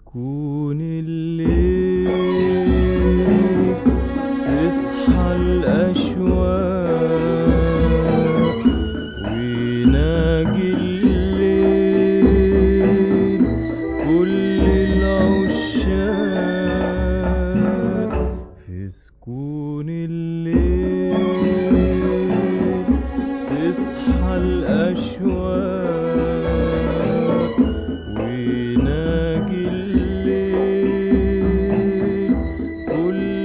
سكون الليل تصحى الأشواق ويناجي الليل كل العشاق في سكون الليل تصحى الأشواق ويناجي الليل كل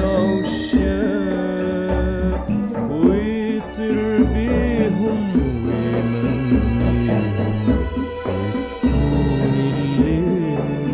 العشاق ويطير بيهم ويمنيهم في سكون الليل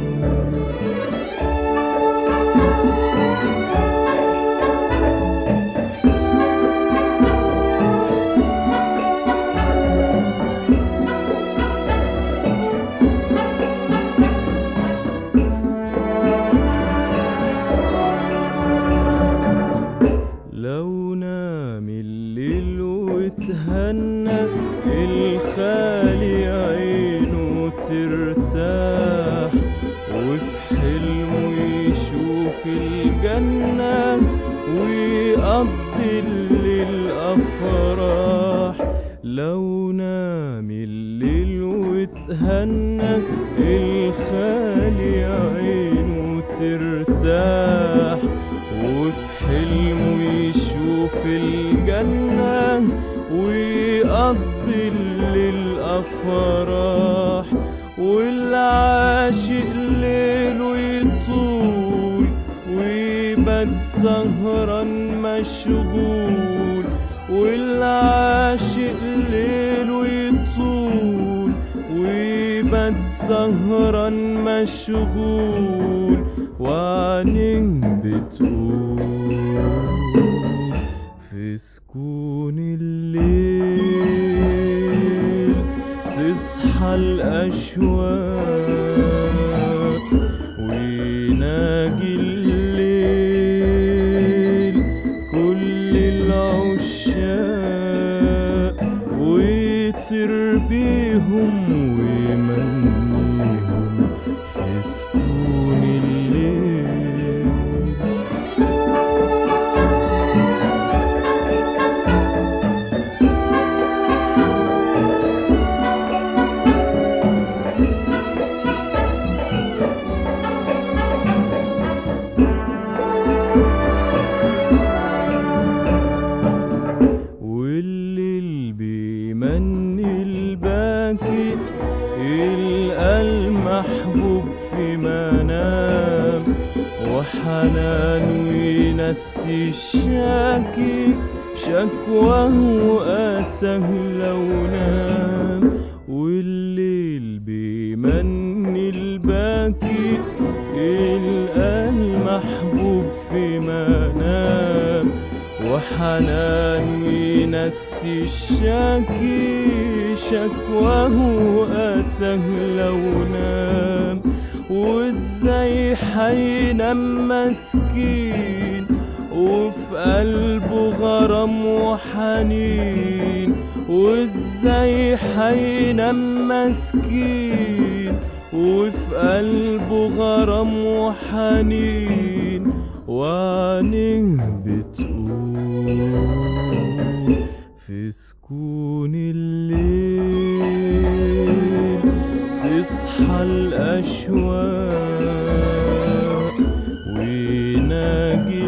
لو نام الليل وتهنى الخالي عينه ترتاح وفي حلمه يشوف الجنة ويقضي الليل أفراح لو نام الليل وتهنى الخالي عينه ترتاح وفي حلمه يشوف الجنة ويقضي الليل أفراح والعاشق ليله يطول ويبات سهران مشغول والعاشق ليله يطول ويبات سهران مشغول وعينيه بتقول في سكون الليل تصحى الأشواق ويناجي الليل كل العشاق ويطير بيهم ويمنيهم في سكون الليل والليل بيمني الباكي يلقى المحبوب في منام وحنان ينسي الشاكي شكواه وأسه لو نام والليل بيمني الباكي يلقى المحبوب في منام وحنان ينسي الشاكي شكواه وأسه لو نام وازاي حينام مسكين وفي قلبه غرام وحنين وازاي حينام مسكين وفي قلبه غرام وحنين وعينيه بتقول في سكون الليل تصحى الأشواق ويناجي